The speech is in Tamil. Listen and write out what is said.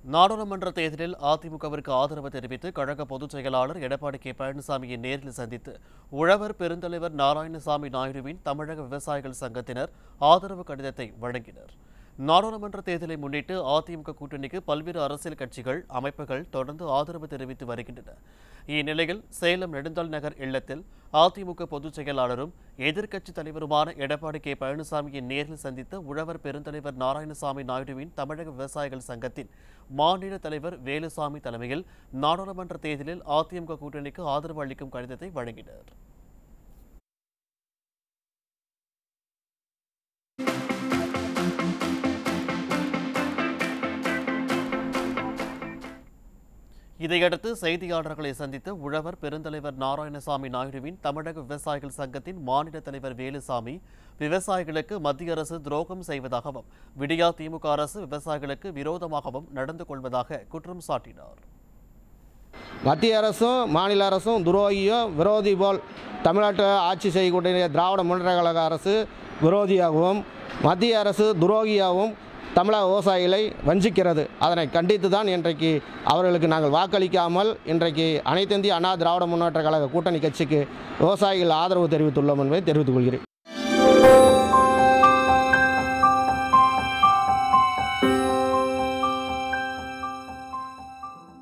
நாடாளுமன்ற தேர்தலில் அதிமுகவிற்கு ஆதரவு தெரிவித்து கழக பொதுச் செயலாளர் எடப்பாடி கே பழனிசாமியை நேரில் சந்தித்து உழவர் பெருந்தலைவர் நாராயணசாமி நாயுடுவின் தமிழக விவசாயிகள் சங்கத்தினர் ஆதரவு கடிதத்தை வழங்கினர் நாடாளுமன்ற தேர்தலை முன்னிட்டு அதிமுக கூட்டணிக்கு பல்வேறு அரசியல் கட்சிகள் அமைப்புகள் தொடர்ந்து ஆதரவு தெரிவித்து வருகின்றன இந்நிலையில் சேலம் நெடுந்தாள் நகர் இல்லத்தில் அதிமுக பொதுச் செயலாளரும் எதிர்க்கட்சித் தலைவருமான எடப்பாடி கே பழனிசாமியை நேரில் சந்தித்த உழவர் பெருந்தலைவர் நாராயணசாமி நாயுடுவின் தமிழக விவசாயிகள் சங்கத்தின் மாநில தலைவர் வேலுசாமி தலைமையில் நாடாளுமன்ற தேர்தலில் அதிமுக கூட்டணிக்கு ஆதரவு அளிக்கும் கடிதத்தை வழங்கினர் இதையடுத்து செய்தியாளர்களை சந்தித்த உழவர் பெருந்தலைவர் நாராயணசாமி நாயுடுவின் தமிழக விவசாயிகள் சங்கத்தின் மாநில தலைவர் வேலுசாமி விவசாயிகளுக்கு மத்திய அரசு துரோகம் செய்வதாகவும் விடியா திமுக அரசு விவசாயிகளுக்கு விரோதமாகவும் நடந்து கொள்வதாக குற்றம் சாட்டினார் மத்திய அரசும் மாநில அரசும் துரோகியோ விரோதி போல் தமிழ்நாட்டை ஆட்சி செய்யக்கூடிய திராவிட முன்னேற்ற கழக அரசு விரோதியாகவும் மத்திய அரசு துரோகியாகவும் தமிழக விவசாயிகளை வஞ்சிக்கிறது அதனை கண்டித்து தான் இன்றைக்கு அவர்களுக்கு நாங்கள் வாக்களிக்காமல் இன்றைக்கு அனைத்திந்திய அண்ணா திராவிட முன்னேற்ற கழக கூட்டணி கட்சிக்கு விவசாயிகள் ஆதரவு தெரிவித்துள்ளோம் என்பதை தெரிவித்துக் கொள்கிறேன்